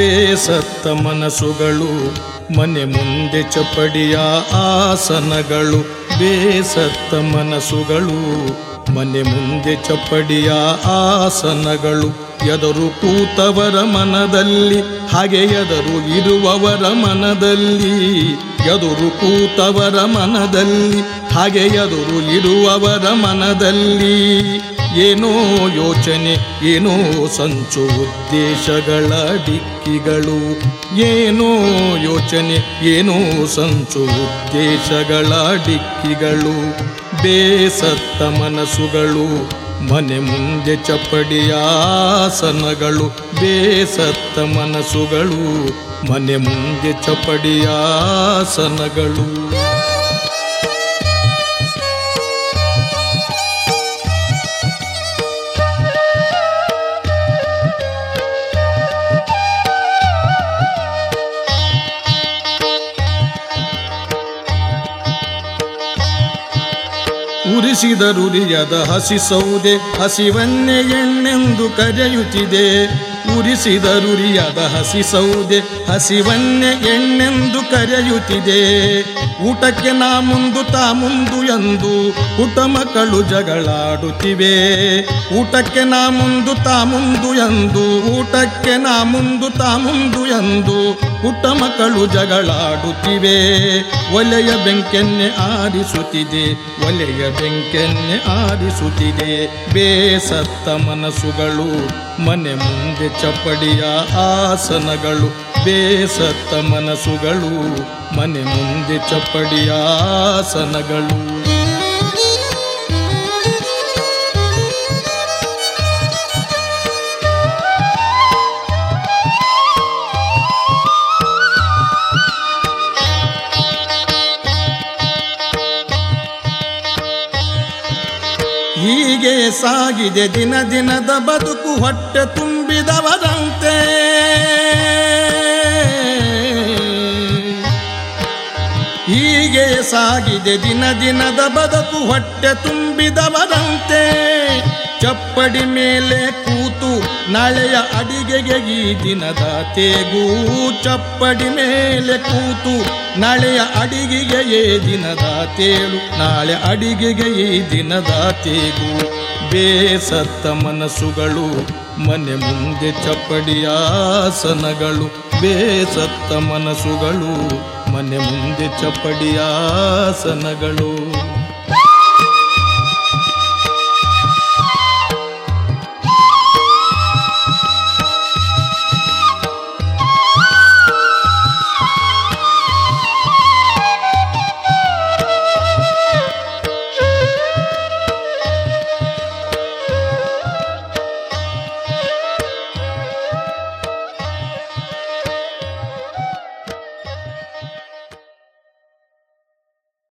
ಬೇಸತ್ತ ಮನಸ್ಸುಗಳು ಮನೆ ಮುಂದೆ ಚಪ್ಪಡಿಯ ಆಸನಗಳು ಬೇಸತ್ತ ಮನಸ್ಸುಗಳು ಮನೆ ಮುಂದೆ ಚಪ್ಪಡಿಯ ಆಸನಗಳು ಎದರು ಕೂತವರ ಮನದಲ್ಲಿ ಹಾಗೆ ಎದರು ಇರುವವರ ಮನದಲ್ಲಿ ಎದುರು ಕೂತವರ ಮನದಲ್ಲಿ ಹಾಗೆ ಎದುರು ಇರುವವರ ಮನದಲ್ಲಿ ಏನೋ ಯೋಚನೆ ಏನೋ ಸಂಚು ಉದ್ದೇಶಗಳ ಡಿಕ್ಕಿಗಳು ಏನೋ ಯೋಚನೆ ಏನೋ ಸಂಚು ಉದ್ದೇಶಗಳ ಡಿಕ್ಕಿಗಳು ಬೇಸತ್ತ ಮನಸ್ಸುಗಳು ಮನೆ ಮುಂದೆ ಚಪ್ಪಡಿಯ ಆಸನಗಳು ಬೇಸತ್ತ ಮನಸ್ಸುಗಳು ಮನೆ ಮುಂದೆ ಚಪ್ಪಡಿಯ ಆಸನಗಳು ಉರಿಸಿದರುರಿಯದ ಹಸಿ ಸೌದೆ ಹಸಿವನ್ನೇ ಎಣ್ಣೆಂದು ಕರೆಯುತ್ತಿದೆ ಉರಿಸಿದರುರಿಯದ ಹಸಿ ಸೌದೆ ಹಸಿವನ್ನೇ ಎಣ್ಣೆಂದು ಕರೆಯುತ್ತಿದೆ ಊಟಕ್ಕೆ ನಾ ಮುಂದು ತಾ ಮುಂದು ಎಂದು ಪುಟ್ಟ ಮಕ್ಕಳು ಜಗಳಾಡುತ್ತಿವೆ ಊಟಕ್ಕೆ ನಾ ಮುಂದು ತಾ ಮುಂದು ಎಂದು ಊಟಕ್ಕೆ ನಾ ಮುಂದು ತಾ ಮುಂದು ಎಂದು ಪುಟ್ಟ ಮಕ್ಕಳು ಜಗಳಾಡುತ್ತಿವೆ ಒಲೆಯ ಬೆಂಕೆನ್ನೆ ಆರಿಸುತ್ತಿದೆ ಒಲೆಯ ಬೆಂಕೆನ್ನೆ ಆರಿಸುತ್ತಿದೆ ಬೇಸತ್ತ ಮನಸ್ಸುಗಳು ಮನೆ ಮುಂದೆ ಚಪ್ಪಡಿಯ ಆಸನಗಳು ಬೇಸತ್ತ ಮನಸ್ಸುಗಳು ಮನೆ ಮುಂದೆ ಚಪ್ಪಡಿಯ ಆಸನಗಳು ಹೀಗೆ ಸಾಗಿದೆ ದಿನ ದಿನದ ಬದುಕು ಹೊಟ್ಟೆ ತುಂಬಿದವರಂತೆ ಹೀಗೆ ಸಾಗಿದೆ ದಿನ ದಿನದ ಬದುಕು ಹೊಟ್ಟೆ ತುಂಬಿದವರಂತೆ ಚಪ್ಪಡಿ ಮೇಲೆ ಕೂತು ನಾಳೆಯ ಅಡಿಗೆಗೆ ಈ ದಿನದ ತೇಗೂ ಚಪ್ಪಡಿ ಮೇಲೆ ಕೂತು ನಾಳೆಯ ಅಡಿಗೆಗೆ ಈ ದಿನದ ತೇಳು ನಾಳೆ ಅಡಿಗೆಗೆ ಈ ದಿನದ ತೇಗು ಬೇಸತ್ತ ಮನಸ್ಸುಗಳು ಮನೆ ಮುಂದೆ ಚಪ್ಪಡಿಯ ಆಸನಗಳು ಬೇಸತ್ತ ಮನಸ್ಸುಗಳು ಮನೆ ಮುಂದೆ ಚಪ್ಪಡಿಯ ಆಸನಗಳು